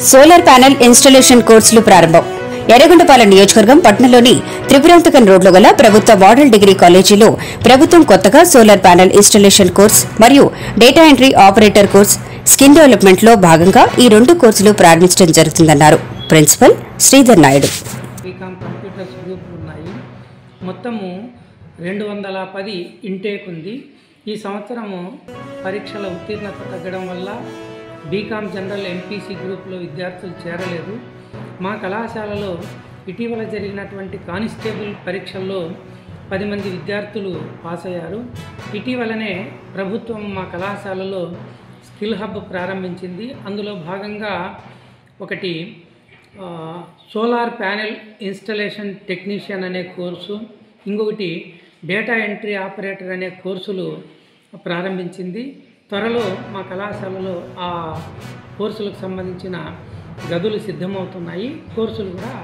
solar panel installation కోర్సులు ప్రారంభం ఎర్రగొండపాలెం నియోజకవర్గం పట్నంలోని త్రిపురాంతకం రోడ్లో గల ప్రభుత్వ మోడల్ డిగ్రీ కాలేజీలో ప్రభుత్వం కొత్తగా సోలార్ ప్యానెల్ ఇన్స్టాలేషన్ కోర్స్ మరియు data entry operator course skill development లో భాగంగా ఈ రెండు కోర్సులు ప్రారంభించడం జరుగుతుందన్నారు principal Sridhar Naidu BCom computers గ్రూపులు ఉన్నాయి మొత్తము రెండు వందల పది ఇంటేక్ ఉంది ఈ సంవత్సరము పరీక్షల ఉత్తీర్ణత తగ్గడం వల్ల బీకామ్ జనరల్ ఎంపీసీ గ్రూప్లో విద్యార్థులు చేరలేదు మా కళాశాలలో ఇటీవల జరిగినటువంటి కానిస్టేబుల్ పరీక్షల్లో పది మంది విద్యార్థులు పాస్ అయ్యారు ఇటీవలనే ప్రభుత్వం మా కళాశాలలో స్కిల్ హబ్ ప్రారంభించింది అందులో భాగంగా ఒకటి ఆ, సోలార్ ప్యానెల్ ఇన్స్టలేషన్ టెక్నీషియన్ అనే కోర్సు ఇంకొకటి డేటా ఎంట్రీ ఆపరేటర్ అనే కోర్సులు ప్రారంభించింది త్వరలో మా కళాశాలలో ఆ కోర్సులకు సంబంధించిన గదులు సిద్ధమవుతున్నాయి కోర్సులు కూడా